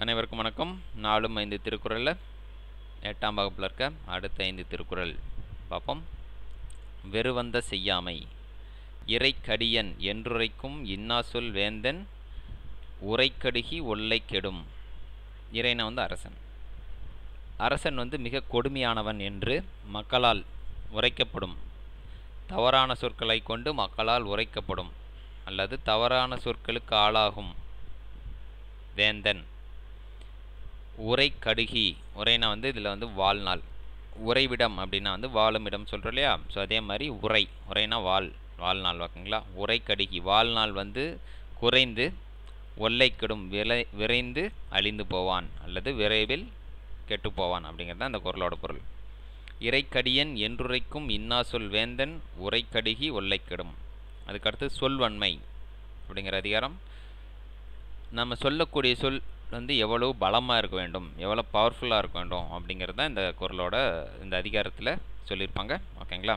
அனைவருக்கும் வணக்கம் நாலும் ஐந்து திருக்குறளில் எட்டாம் வகுப்பில் இருக்க அடுத்த ஐந்து திருக்குறள் பார்ப்போம் வெறுவந்த செய்யாமை இறைக்கடியன் என்றுரைக்கும் இன்னாசொல் வேந்தன் உரைக்கடுகி ஒல்லை கெடும் இறைன வந்து அரசன் அரசன் வந்து மிக கொடுமையானவன் என்று மக்களால் உரைக்கப்படும் தவறான சொற்களை கொண்டு மக்களால் உரைக்கப்படும் அல்லது தவறான சொற்களுக்கு ஆளாகும் வேந்தன் உரை கடுகி உரைனா வந்து இதில் வந்து வாழ்நாள் உறைவிடம் அப்படின்னா வந்து வாழும் இடம் சொல்கிறோம் இல்லையா ஸோ அதே மாதிரி உரை உரைனா வாழ் வாழ்நாள் ஓகேங்களா உரை கடுகி வாழ்நாள் வந்து குறைந்து ஒல்லை கெடும் விரை விரைந்து அழிந்து போவான் அல்லது விரைவில் கெட்டு போவான் அப்படிங்கிறது தான் அந்த குரலோட பொருள் இறைக்கடியன் என்றுரைக்கும் இன்னா சொல் வேந்தன் உரைக்கடுகி ஒல்லை கெடும் அதுக்கடுத்து சொல்வன்மை அப்படிங்கிற அதிகாரம் நம்ம சொல்லக்கூடிய சொல் வந்து எவ்வளவு பலமாக இருக்க வேண்டும் எவ்வளோ பவர்ஃபுல்லாக இருக்க வேண்டும் அப்படிங்கிறது தான் இந்த குரலோட இந்த அதிகாரத்தில் சொல்லியிருப்பாங்க ஓகேங்களா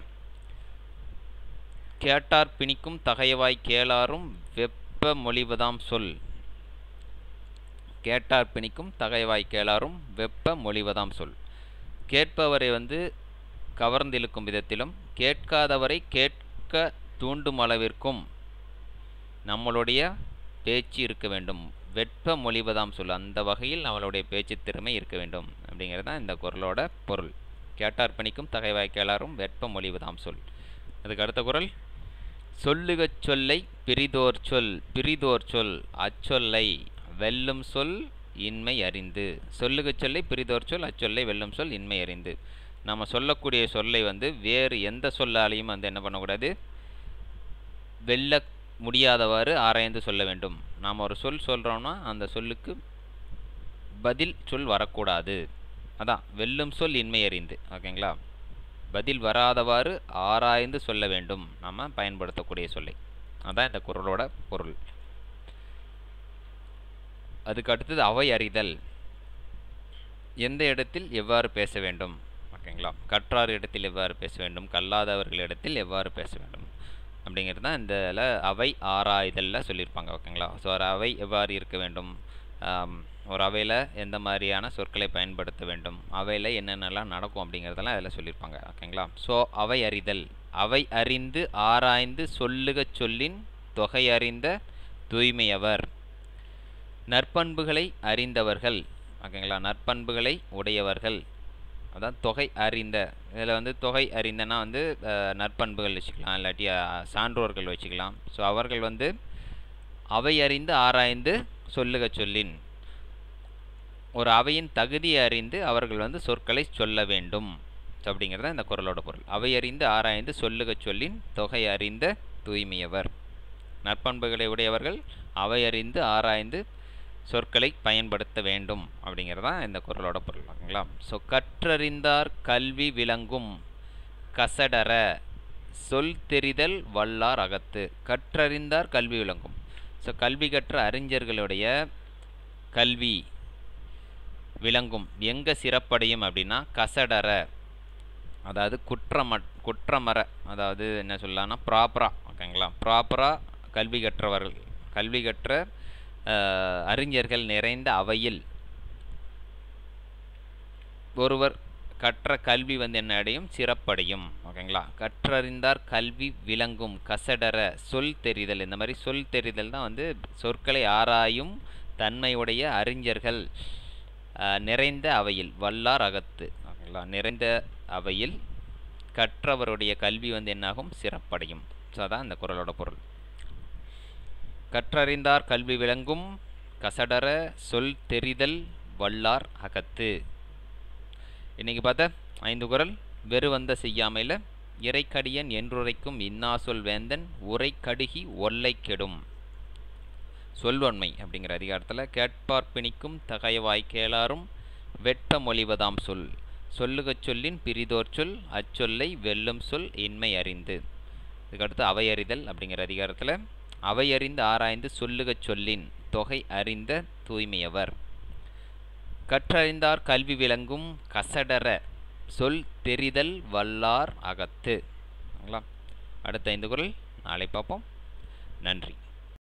கேட்டார் பிணிக்கும் தகையவாய் கேளாரும் வெப்ப மொழிவதாம் சொல் கேட்டார் பிணிக்கும் தகையவாய் கேளாரும் வெப்ப மொழிவதாம் சொல் கேட்பவரை வந்து கவர்ந்திழுக்கும் விதத்திலும் கேட்காதவரை கேட்க தூண்டும் அளவிற்கும் நம்மளுடைய பேச்சு இருக்க வேண்டும் வெப்ப மொழிவதாம் சொல் அந்த வகையில் அவளுடைய பேச்சு திறமை இருக்க வேண்டும் அப்படிங்கிறது தான் இந்த குரலோட பொருள் கேட்டார் பணிக்கும் தகைவாய் கேளாரும் வெப்ப மொழிவதாம் சொல் அதுக்கு அடுத்த குரல் சொல்லுகச் சொல்லை பிரிதோர் சொல் பிரிதோர் சொல் அச்சொல்லை வெல்லும் சொல் இன்மை அறிந்து சொல்லுகச் சொல்லை பிரிதோர் சொல் அச்சொல்லை வெல்லும் சொல் இன்மை அறிந்து நம்ம சொல்லக்கூடிய சொல்லை வந்து வேறு எந்த சொல்லாலையும் வந்து என்ன பண்ணக்கூடாது வெல்ல முடியாதவாறு ஆராய்ந்து சொல்ல வேண்டும் நாம் ஒரு சொல் சொல்கிறோம்னா அந்த சொல்லுக்கு பதில் சொல் வரக்கூடாது அதான் வெல்லும் சொல் இன்மை அறிந்து ஓகேங்களா பதில் வராதவாறு ஆராய்ந்து சொல்ல வேண்டும் நம்ம பயன்படுத்தக்கூடிய சொல்லை அதான் இந்த குரலோட பொருள் அதுக்கு அடுத்தது அவை அறிதல் எந்த இடத்தில் எவ்வாறு பேச வேண்டும் ஓகேங்களா கற்றார் இடத்தில் எவ்வாறு பேச வேண்டும் கல்லாதவர்களிடத்தில் எவ்வாறு பேச வேண்டும் அப்படிங்கிறது தான் இந்த அவை ஆராய்தலில் சொல்லியிருப்பாங்க ஓகேங்களா ஸோ ஒரு அவை எவ்வாறு இருக்க வேண்டும் ஒரு அவையில் எந்த மாதிரியான சொற்களை பயன்படுத்த வேண்டும் அவையில் என்னென்னலாம் நடக்கும் அப்படிங்கிறதெல்லாம் அதில் சொல்லியிருப்பாங்க ஓகேங்களா ஸோ அவை அறிதல் அவை அறிந்து ஆராய்ந்து சொல்லுக சொல்லின் தொகை அறிந்த தூய்மையவர் நற்பண்புகளை அறிந்தவர்கள் ஓகேங்களா நற்பண்புகளை உடையவர்கள் அதான் தொகை அறிந்த இதில் வந்து தொகை அறிந்தனா வந்து நற்பண்புகள் வச்சுக்கலாம் இல்லாட்டி சான்றோர்கள் வச்சுக்கலாம் ஸோ அவர்கள் வந்து அவை அறிந்து ஆராய்ந்து சொல்லுக சொல்லின் ஒரு அவையின் தகுதியை அறிந்து அவர்கள் வந்து சொற்களை சொல்ல வேண்டும் அப்படிங்கிறது இந்த குரலோட பொருள் அவை அறிந்து ஆராய்ந்து சொல்லுக சொல்லின் தொகை அறிந்த தூய்மையவர் நற்பண்புகளை உடையவர்கள் அவை அறிந்து ஆராய்ந்து சொற்களை பயன்படுத்த வேண்டும் அப்படிங்கிறது தான் இந்த குரலோட பொருள் ஓகேங்களா ஸோ கற்றறிந்தார் கல்வி விளங்கும் கசடர சொல் தெரிதல் வல்லார் அகத்து கற்றறிந்தார் கல்வி விளங்கும் ஸோ கல்வி கற்ற அறிஞர்களுடைய கல்வி விளங்கும் எங்கே சிறப்படையும் அப்படின்னா கசடர அதாவது குற்றம குற்றமர அதாவது என்ன சொல்லலாம்னா ப்ராப்பராக ஓகேங்களா ப்ராப்பராக கல்வி கற்றவர்கள் கல்வி கற்ற அறிஞர்கள் நிறைந்த அவையில் ஒருவர் கற்ற கல்வி வந்து என்ன அடையும் சிறப்படையும் ஓகேங்களா கற்றறிந்தார் கல்வி விளங்கும் கசடர சொல் தெரிதல் இந்த மாதிரி சொல் தெரிதல் தான் வந்து சொற்களை ஆராயும் தன்மையுடைய அறிஞர்கள் நிறைந்த அவையில் வல்லார் அகத்து ஓகேங்களா நிறைந்த அவையில் கற்றவருடைய கல்வி வந்து என்னாகும் சிறப்படையும் ஸோ அதான் இந்த குரலோட பொருள் கற்றறிந்தார் கல்வி விளங்கும் கசடர சொல் தெரிதல் வல்லார் அகத்து இன்றைக்கி பார்த்த ஐந்து குரல் வெறுவந்த செய்யாமையில் இறைக்கடியன் என்றுரைக்கும் இன்னா சொல் வேந்தன் உரை கடுகி ஒல்லை கெடும் சொல்வன்மை அப்படிங்கிற அதிகாரத்தில் கேட்பார் பிணிக்கும் தகையவாய் கேளாரும் வெட்ப மொழிவதாம் சொல் சொல்லுகச் சொல்லின் பிரிதோர் சொல் அச்சொல்லை வெல்லும் சொல் இன்மை அறிந்து இதுக்கடுத்து அவையறிதல் அப்படிங்கிற அதிகாரத்தில் அவையறிந்து ஆராய்ந்து சொல்லுகச் சொல்லின் தொகை அறிந்த தூய்மையவர் கற்றறிந்தார் கல்வி விளங்கும் கசடர சொல் தெரிதல் வல்லார் அகத்து அடுத்த ஐந்து குரல் நாளை பார்ப்போம் நன்றி